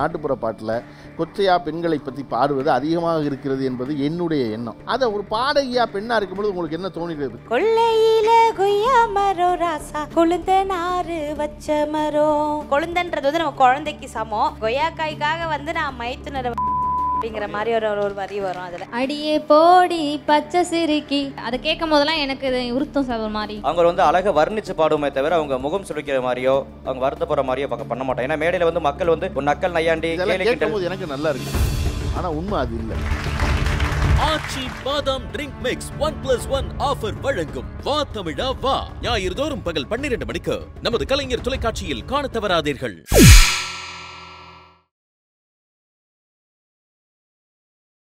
நாட்டுப்புற பாட்டில் கொச்சையா பெண்களை பற்றி பாடுவது அதிகமாக இருக்கிறது என்பது என்னுடைய எண்ணம் அதை ஒரு பாடகியா பெண்ணா இருக்கும்போது உங்களுக்கு என்ன தோணுகிறது கொள்ளையில கொய்யா மரம் ராசா கொழுந்த நாறு வச்ச மரம் கொழுந்தன்றது வந்து நம்ம குழந்தைக்கு சமம் கொய்யாக்காய்க்காக வந்து நான் மைத்துனரை அப்படிங்கிற மாதிரி ஒரு ஒரு- ஒரு வரி வரும் அதுல அடியே போடி பச்சை சிறுக்கி அதை கேட்கும் போதெல்லாம் எனக்கு இது உருத்தம் சார் ஒரு மாதிரி அவங்க வந்து அழகை வர்ணிச்சு பாடுமே தவிர அவங்க முகம் சுளிக்கிற மாதிரியோ அவங்க வருத்தப்படுற மாதிரியோ பக்க பண்ண மாட்டாங்க ஏன்னா மேடையில வந்து மக்கள் வந்து ஒரு நக்கல் நையாண்டி இதெல்லாம் கேலி கிண்டல் கேட்கும்போது எனக்கு நல்லா இருக்கு ஆனால் உண்மை அது இல்லை Aachi badam drink mix one plus one offer வழங்கும் வா தமிழா வா ஞாயிறு தோறும் பகல் பன்னிரண்டு மணிக்கு நமது கலைஞர் தொலைக்காட்சியில் காணத் தவறாதீர்கள்